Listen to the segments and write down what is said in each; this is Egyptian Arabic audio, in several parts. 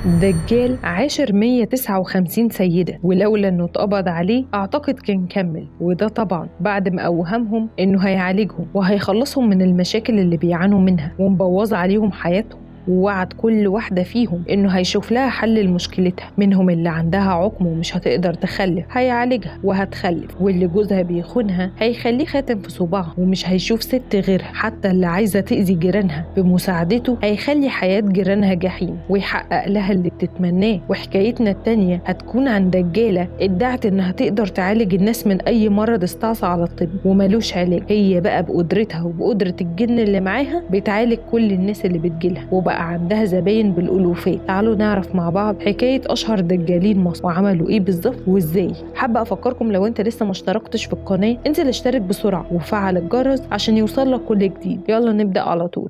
دجال عاشر 159 سيدة ولولا انه اتقبض عليه اعتقد كان كمل وده طبعا بعد ما اوهمهم انه هيعالجهم وهيخلصهم من المشاكل اللي بيعانوا منها ومبوظ عليهم حياتهم ووعد كل واحدة فيهم إنه هيشوف لها حل لمشكلتها منهم اللي عندها عقم ومش هتقدر تخلف هيعالجها وهتخلف واللي جوزها بيخونها هيخليه خاتم في صباعها ومش هيشوف ست غيرها حتى اللي عايزة تأذي جيرانها بمساعدته هيخلي حياة جيرانها جحيم ويحقق لها اللي بتتمناه وحكايتنا التانية هتكون عن دجالة ادعت إنها تقدر تعالج الناس من أي مرض استعصى على الطب وملوش علاج هي بقى بقدرتها وبقدرة الجن اللي معاها بتعالج كل الناس اللي بتجيلها وبقى عندها زباين بالألوفات تعالوا نعرف مع بعض حكاية أشهر دجالين مصر وعملوا إيه بالظبط وإزاي حابة أفكركم لو أنت لسه ما اشتركتش في القناة انزل اشترك بسرعة وفعل الجرس عشان يوصل لك كل جديد يلا نبدأ على طول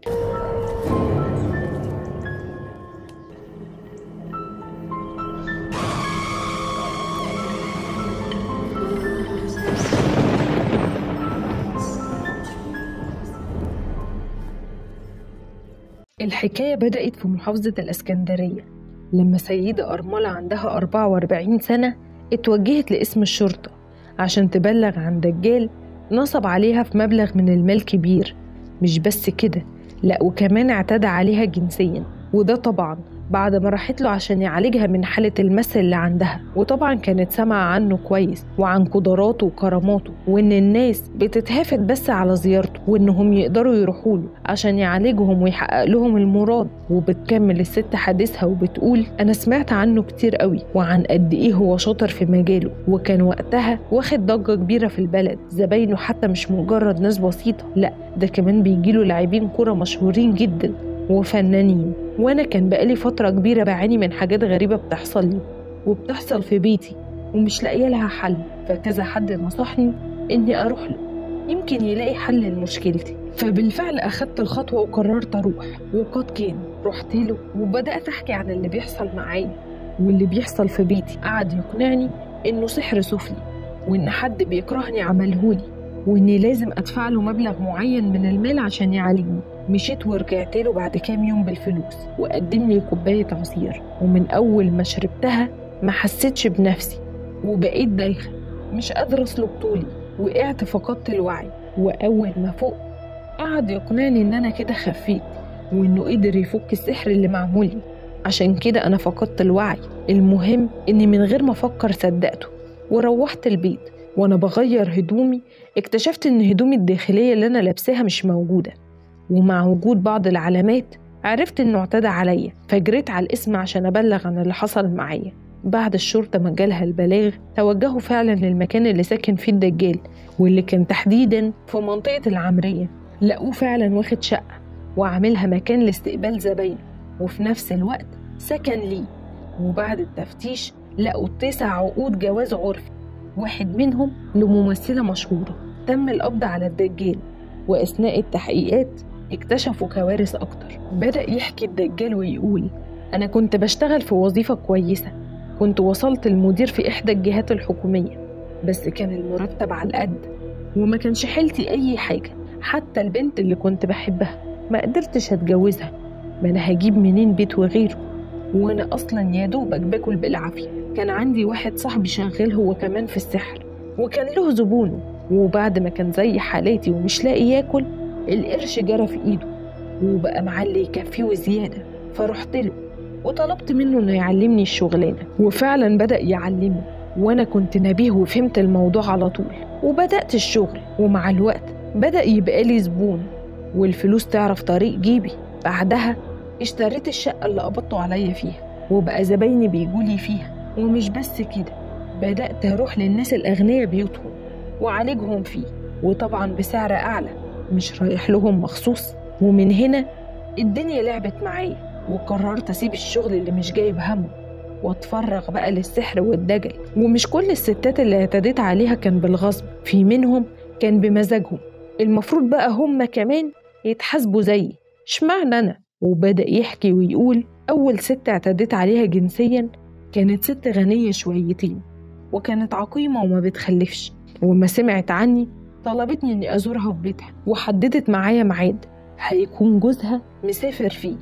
الحكاية بدأت في محافظة الإسكندرية لما سيدة أرملة عندها 44 سنة اتوجهت لاسم الشرطة عشان تبلغ عن دجال نصب عليها في مبلغ من المال كبير مش بس كده لا وكمان اعتدى عليها جنسيا وده طبعا بعد ما راحت له عشان يعالجها من حالة المس اللي عندها وطبعا كانت سامعة عنه كويس وعن قدراته وكراماته وإن الناس بتتهافت بس على زيارته وإنهم يقدروا يروحوا له عشان يعالجهم ويحقق لهم المراد وبتكمل الست حديثها وبتقول أنا سمعت عنه كتير قوي وعن قد إيه هو شاطر في مجاله وكان وقتها واخد ضجة كبيرة في البلد زباينه حتى مش مجرد ناس بسيطة لا ده كمان بيجيله لاعبين كرة مشهورين جدا وفنانين وانا كان بقالي فتره كبيره بعاني من حاجات غريبه بتحصل لي وبتحصل في بيتي ومش لاقيه لها حل فكذا حد نصحني اني اروح له يمكن يلاقي حل لمشكلتي فبالفعل اخدت الخطوه وقررت اروح وقد كان رحت له وبدات احكي عن اللي بيحصل معايا واللي بيحصل في بيتي قعد يقنعني انه سحر سفلي وان حد بيكرهني عملهولي واني لازم ادفع له مبلغ معين من المال عشان يعالجني مشيت ورجعت له بعد كام يوم بالفلوس وقدم لي كوبايه عصير ومن اول ما شربتها ما حسيتش بنفسي وبقيت دايخه مش قادره اسلك طولي وقعت فقدت الوعي واول ما فوق قعد يقنعني ان انا كده خفيت وانه قدر يفك السحر اللي معمول لي عشان كده انا فقدت الوعي المهم اني من غير ما افكر صدقته وروحت البيت وانا بغير هدومي اكتشفت ان هدومي الداخليه اللي انا لابساها مش موجوده ومع وجود بعض العلامات عرفت انه اعتدى عليا فجريت على الاسم عشان ابلغ عن اللي حصل معايا بعد الشرطة ما جالها البلاغ توجهوا فعلا للمكان اللي ساكن فيه الدجال واللي كان تحديدا في منطقة العمرية لقوه فعلا واخد شقة وعاملها مكان لاستقبال زباينه وفي نفس الوقت سكن ليه وبعد التفتيش لقوا تسع عقود جواز عرفي واحد منهم لممثلة مشهورة تم القبض على الدجال وأثناء التحقيقات اكتشفوا كوارث أكتر بدأ يحكي الدجال ويقول أنا كنت بشتغل في وظيفة كويسة كنت وصلت المدير في إحدى الجهات الحكومية بس كان المرتب على القد وما كانش حيلتي أي حاجة حتى البنت اللي كنت بحبها ما قدرتش أتجوزها ما أنا هجيب منين بيت وغيره وأنا أصلا يا دوبك باكل بالعافية كان عندي واحد صاحبي شغال هو كمان في السحر وكان له زبونه وبعد ما كان زي حالاتي ومش لاقي ياكل القرش جرى في ايده وبقى معاه اللي يكفيه وزياده فرحت له وطلبت منه انه يعلمني الشغلانه وفعلا بدا يعلمني وانا كنت نبيه وفهمت الموضوع على طول وبدات الشغل ومع الوقت بدا يبقى لي زبون والفلوس تعرف طريق جيبي بعدها اشتريت الشقه اللي قبضتوا عليا فيها وبقى زبايني بيجولي فيها ومش بس كده بدات اروح للناس الاغنياء بيوتهم وعالجهم فيه وطبعا بسعر اعلى مش رايح لهم مخصوص ومن هنا الدنيا لعبت معايا وقررت اسيب الشغل اللي مش جايب همه واتفرغ بقى للسحر والدجل ومش كل الستات اللي اعتديت عليها كان بالغصب في منهم كان بمزاجهم المفروض بقى هم كمان يتحاسبوا زيي اشمعنى انا وبدا يحكي ويقول اول ست اعتديت عليها جنسيا كانت ست غنيه شويتين وكانت عقيمه وما بتخلفش وما سمعت عني طلبتني اني ازورها في بيتها وحددت معايا ميعاد هيكون جوزها مسافر فيه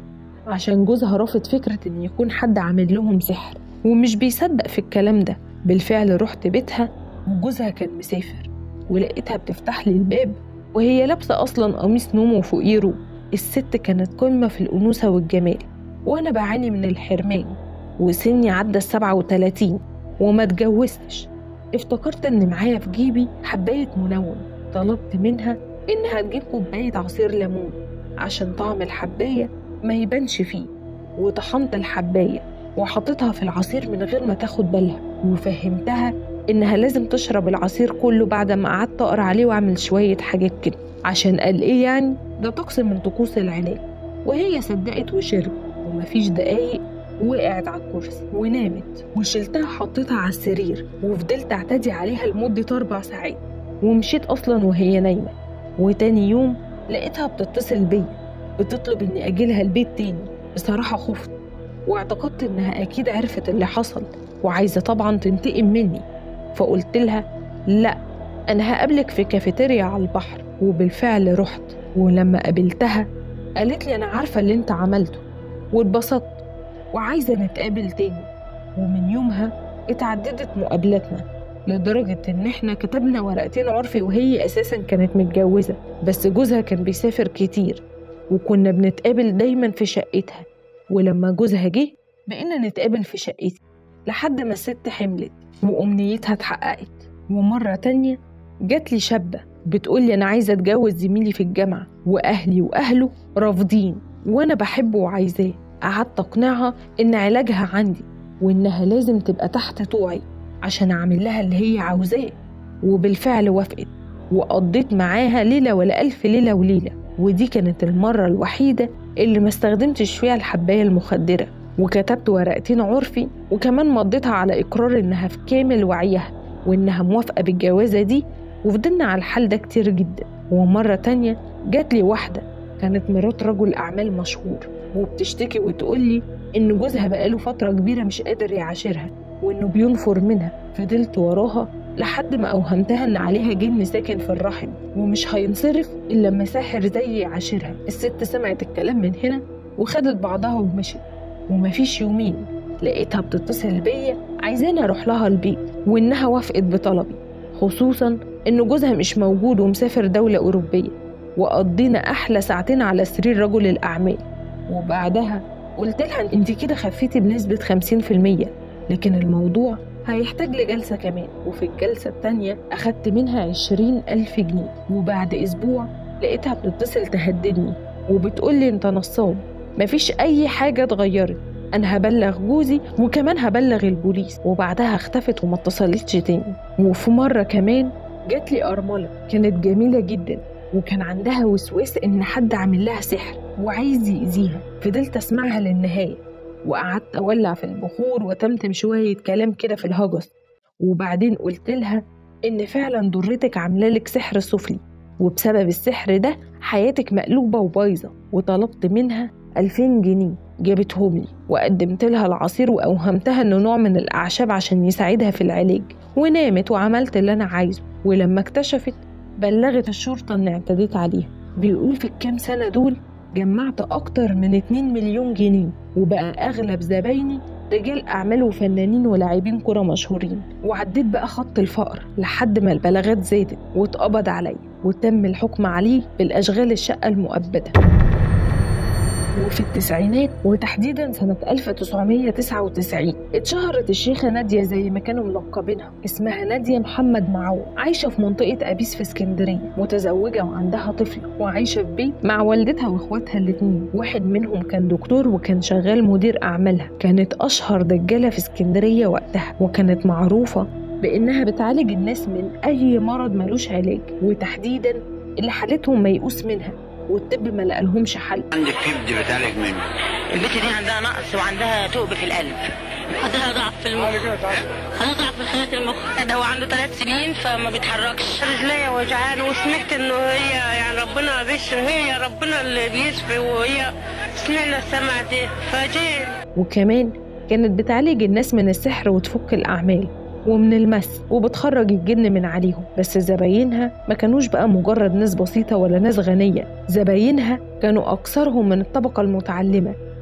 عشان جوزها رافض فكرة إن يكون حد عامل لهم سحر ومش بيصدق في الكلام ده بالفعل رحت بيتها وجوزها كان مسافر ولقيتها بتفتح لي الباب وهي لابسة أصلا قميص نوم وفوقيه روب الست كانت قمة في الأنوثة والجمال وأنا بعاني من الحرمان وسني عدى السبعة وتلاتين وما اتجوزتش افتكرت إن معايا في جيبي حباية منوم طلبت منها إنها تجيب كوباية عصير ليمون عشان طعم الحباية ما يبانش فيه وطحنت الحباية وحطيتها في العصير من غير ما تاخد بالها وفهمتها إنها لازم تشرب العصير كله بعد ما قعدت أقرأ عليه وأعمل شوية حاجات كده عشان قال إيه يعني ده طقس من طقوس العلاج وهي صدقت وشربت ومفيش دقايق وقعت على الكرسي ونامت وشلتها حطيتها على السرير وفضلت اعتدي عليها لمدة أربع ساعات ومشيت أصلا وهي نايمة وتاني يوم لقيتها بتتصل بيا بتطلب إني أجيلها البيت تاني بصراحة خفت واعتقدت إنها أكيد عرفت اللي حصل وعايزة طبعا تنتقم مني فقلت لها لا أنا هقابلك في كافيتيريا على البحر وبالفعل رحت ولما قابلتها قالت لي أنا عارفة اللي أنت عملته واتبسطت وعايزة نتقابل تاني ومن يومها اتعددت مقابلاتنا لدرجة إن إحنا كتبنا ورقتين عرفي وهي أساسا كانت متجوزة بس جوزها كان بيسافر كتير وكنا بنتقابل دايما في شقتها ولما جوزها جه بقينا نتقابل في شقتي لحد ما الست حملت وأمنيتها اتحققت ومرة تانية جات لي شابة بتقولي أنا عايزة أتجوز زميلي في الجامعة وأهلي وأهله رافضين وأنا بحبه وعايزاه قعدت أقنعها إن علاجها عندي وإنها لازم تبقى تحت طوعي عشان أعمل لها اللي هي عاوزاه وبالفعل وافقت وقضيت معاها ليلة ولا ألف ليلة وليلة ودي كانت المرة الوحيدة اللي ما استخدمتش فيها الحباية المخدرة وكتبت ورقتين عرفي وكمان مضيتها على إقرار إنها في كامل وعيها وإنها موافقة بالجوازة دي وفضلنا على الحال ده كتير جدا ومرة تانية جات لي واحدة كانت مرات رجل أعمال مشهور وبتشتكي وتقولي إن جوزها بقاله فترة كبيرة مش قادر يعاشرها وإنه بينفر منها فضلت وراها لحد ما أوهمتها إن عليها جن ساكن في الرحم ومش هينصرف إلا لما ساحر زي يعاشرها الست سمعت الكلام من هنا وخدت بعضها ومشت ومفيش يومين لقيتها بتتصل بيا عايزاني أروح لها البيت وإنها وافقت بطلبي خصوصا إن جوزها مش موجود ومسافر دولة أوروبية وقضينا أحلى ساعتين على سرير رجل الأعمال وبعدها قلت لها انت كده خفيتي بنسبة 50% لكن الموضوع هيحتاج لجلسة كمان وفي الجلسة التانية أخدت منها عشرين ألف جنيه وبعد أسبوع لقيتها بتتصل تهددني وبتقولي انت نصاب مفيش أي حاجة اتغيرت أنا هبلغ جوزي وكمان هبلغ البوليس وبعدها اختفت وما اتصلتش تاني وفي مرة كمان جات لي أرملة كانت جميلة جدا وكان عندها وسواس إن حد عامل لها سحر وعايز يأذيها فضلت أسمعها للنهاية وقعدت أولع في البخور وتمتم شوية كلام كده في الهجس وبعدين قلت لها إن فعلا ضرتك عاملة لك سحر سفلي وبسبب السحر ده حياتك مقلوبة وبايظة وطلبت منها ألفين جنيه جابتهم لي وقدمت لها العصير وأوهمتها إنه نوع من الأعشاب عشان يساعدها في العلاج ونامت وعملت اللي أنا عايزه ولما اكتشفت بلغت الشرطة إني اعتديت عليها بيقول في الكام سنة دول جمعت أكتر من 2 مليون جنيه وبقى أغلب زبايني رجال أعمال وفنانين ولاعبين كرة مشهورين وعديت بقى خط الفقر لحد ما البلاغات زادت واتقبض عليا وتم الحكم عليه بالأشغال الشقة المؤبدة وفي التسعينات وتحديدا سنة 1999 اتشهرت الشيخة نادية زي ما كانوا ملقبينها اسمها نادية محمد معو عايشة في منطقة أبيس في اسكندرية متزوجة وعندها طفلة وعايشة في بيت مع والدتها واخواتها الاتنين واحد منهم كان دكتور وكان شغال مدير أعمالها كانت أشهر دجالة في اسكندرية وقتها وكانت معروفة بإنها بتعالج الناس من أي مرض ملوش علاج وتحديدا اللي حالتهم ميؤوس منها والطب ما لقالهمش حل عندك كبد بتعالج منه البنت دي عندها نقص وعندها ثقب في القلب عندها ضعف في المخ عندها ضعف في خلايا المخ ده هو عنده ثلاث سنين فما بيتحركش رجليا وجعان وسمعت انه هي يعني ربنا بيشفي هي ربنا اللي بيشفي وهي سمعنا السمع دي فجيت وكمان كانت بتعالج الناس من السحر وتفك الأعمال ومن المس وبتخرج الجن من عليهم بس زباينها ما كانوش بقى مجرد ناس بسيطة ولا ناس غنية زباينها كانوا أكثرهم من الطبقة المتعلمة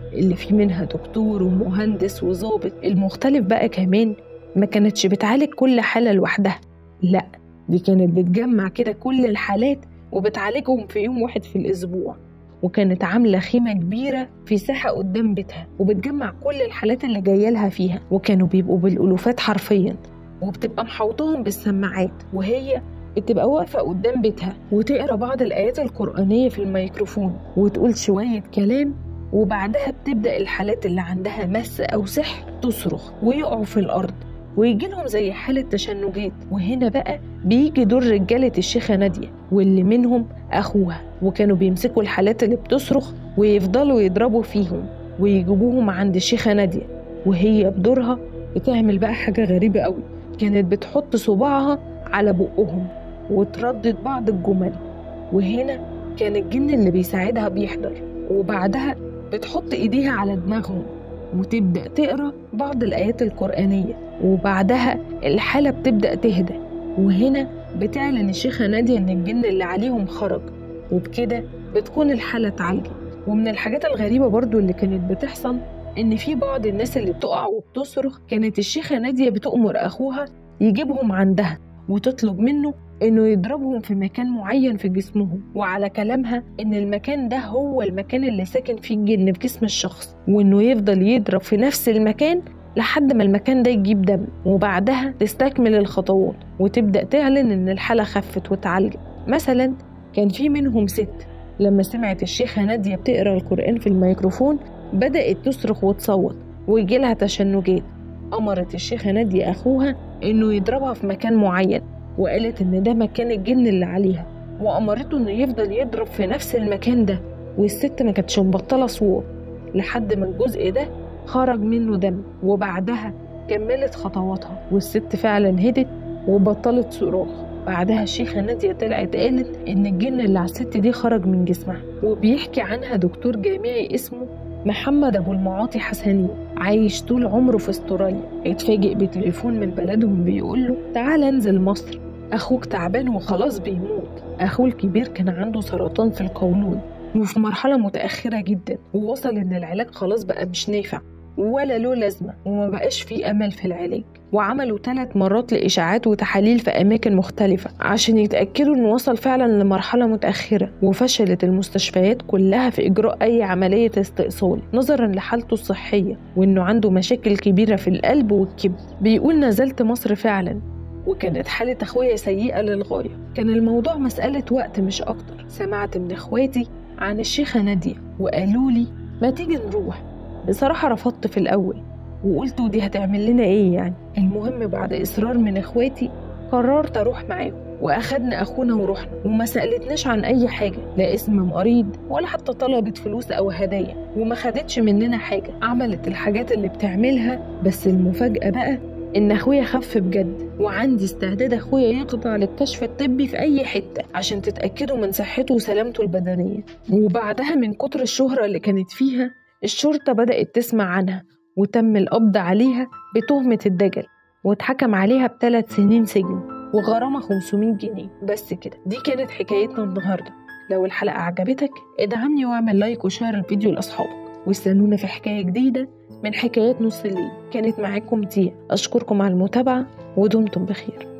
اللي فيه منها دكتور ومهندس وظابط المختلف بقى كمان ما كانتش بتعالج كل حالة لوحدها لا دي كانت بتجمع كده كل الحالات وبتعالجهم في يوم واحد في الأسبوع وكانت عاملة خيمة كبيرة في ساحة قدام بيتها وبتجمع كل الحالات اللي جاية لها فيها وكانوا بيبقوا بالألوفات حرفيا وبتبقى محوطاهم بالسماعات وهي بتبقى واقفة قدام بيتها وتقرا بعض الآيات القرآنية في الميكروفون وتقول شوية كلام وبعدها بتبدأ الحالات اللي عندها مس أو سحر تصرخ ويقعوا في الأرض ويجي لهم زي حالة تشنجات وهنا بقى بيجي دور رجالة الشيخة نادية واللي منهم أخوها وكانوا بيمسكوا الحالات اللي بتصرخ ويفضلوا يضربوا فيهم ويجيبوهم عند الشيخة نادية وهي بدورها بتعمل بقى حاجة غريبة قوي كانت بتحط صباعها على بقهم وتردد بعض الجمل وهنا كان الجن اللي بيساعدها بيحضر وبعدها بتحط ايديها على دماغهم وتبدأ تقرا بعض الآيات القرآنية وبعدها الحالة بتبدأ تهدى وهنا بتعلن الشيخة نادية إن الجن اللي عليهم خرج وبكده بتكون الحالة اتعالجت ومن الحاجات الغريبة برضو اللي كانت بتحصل إن في بعض الناس اللي بتقع وبتصرخ كانت الشيخة نادية بتأمر أخوها يجيبهم عندها وتطلب منه إنه يضربهم في مكان معين في جسمهم وعلى كلامها إن المكان ده هو المكان اللي ساكن فيه الجن في جسم الشخص وإنه يفضل يضرب في نفس المكان لحد ما المكان ده يجيب دم وبعدها تستكمل الخطوات وتبدأ تعلن إن الحالة خفت واتعالجت مثلا كان في منهم ست لما سمعت الشيخة نادية بتقرأ القرآن في الميكروفون بدأت تصرخ وتصوت ويجيلها تشنجات أمرت الشيخة نادية أخوها إنه يضربها في مكان معين وقالت إن ده مكان الجن اللي عليها وأمرته إنه يفضل يضرب في نفس المكان ده والست ما كانتش مبطلة صوت لحد ما الجزء ده خرج منه دم وبعدها كملت خطواتها والست فعلا هدت وبطلت صراخ بعدها الشيخة نادية طلعت قالت إن الجن اللي على الست دي خرج من جسمها وبيحكي عنها دكتور جامعي اسمه محمد أبو المعاطي حسني عايش طول عمره في استراليا اتفاجئ بتليفون من بلدهم بيقول له تعال انزل مصر أخوك تعبان وخلاص بيموت أخوه الكبير كان عنده سرطان في القولون وفي مرحلة متأخرة جدا ووصل إن العلاج خلاص بقى مش نافع ولا له لازمة وما بقاش فيه أمل في العلاج وعملوا ثلاث مرات لإشاعات وتحاليل في أماكن مختلفة عشان يتأكدوا إنه وصل فعلا لمرحلة متأخرة وفشلت المستشفيات كلها في إجراء أي عملية استئصال نظرا لحالته الصحية وإنه عنده مشاكل كبيرة في القلب والكبد بيقول نزلت مصر فعلا وكانت حالة أخويا سيئة للغاية كان الموضوع مسألة وقت مش أكتر سمعت من إخواتي عن الشيخة نادية وقالوا لي ما تيجي نروح بصراحة رفضت في الأول وقلت ودي هتعمل لنا إيه يعني المهم بعد إصرار من إخواتي قررت أروح معاهم وأخدنا أخونا ورحنا وما سألتناش عن أي حاجة لا اسم مريض ولا حتى طلبت فلوس أو هدايا وما خدتش مننا حاجة عملت الحاجات اللي بتعملها بس المفاجأة بقى إن أخويا خف بجد وعندي استعداد أخويا يخضع للكشف الطبي في أي حتة عشان تتأكدوا من صحته وسلامته البدنية وبعدها من كتر الشهرة اللي كانت فيها الشرطة بدأت تسمع عنها وتم القبض عليها بتهمة الدجل واتحكم عليها بثلاث سنين سجن وغرامة 500 جنيه بس كده دي كانت حكايتنا النهاردة لو الحلقة عجبتك ادعمني واعمل لايك وشير الفيديو لأصحابك واستنونا في حكاية جديدة من حكايات نص الليل كانت معاكم تيا أشكركم على المتابعة ودمتم بخير